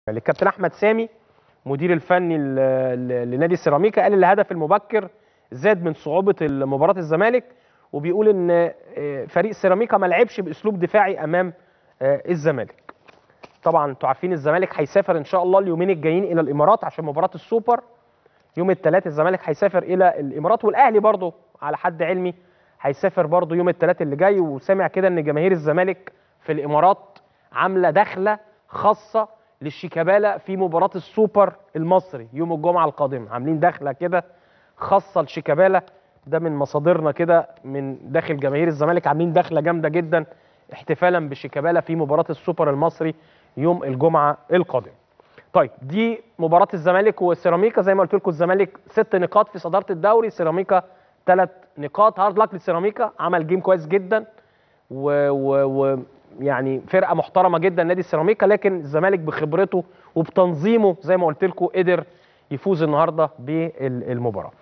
الكابتن احمد سامي مدير الفني ل- ل- لنادي سيراميكا قال الهدف المبكر زاد من صعوبه مباراه الزمالك وبيقول ان آه، فريق سيراميكا ما لعبش باسلوب دفاعي امام آه، الزمالك طبعا انتوا عارفين الزمالك هيسافر ان شاء الله اليومين الجايين الى الامارات عشان مباراه السوبر يوم الثلاث الزمالك هيسافر الى الامارات والاهلي برضه على حد علمي هيسافر برضه يوم الثلاث اللي جاي وسامع كده ان جماهير الزمالك في الامارات عامله دخله خاصه للشيكابالا في مباراه السوبر المصري يوم الجمعه القادمه عاملين دخله كده خاصه لشيكابالا ده من مصادرنا كده من داخل جماهير الزمالك عاملين دخله جامده جدا احتفالا بشيكابالا في مباراه السوبر المصري يوم الجمعه القادم طيب دي مباراة الزمالك وسيراميكا زي ما قلت لكم الزمالك ست نقاط في صدارة الدوري سيراميكا ثلاث نقاط هارد لك لسيراميكا عمل جيم كويس جدا و, و, و يعني فرقة محترمة جدا نادي سيراميكا لكن الزمالك بخبرته وبتنظيمه زي ما قلت لكم قدر يفوز النهارده بالمباراة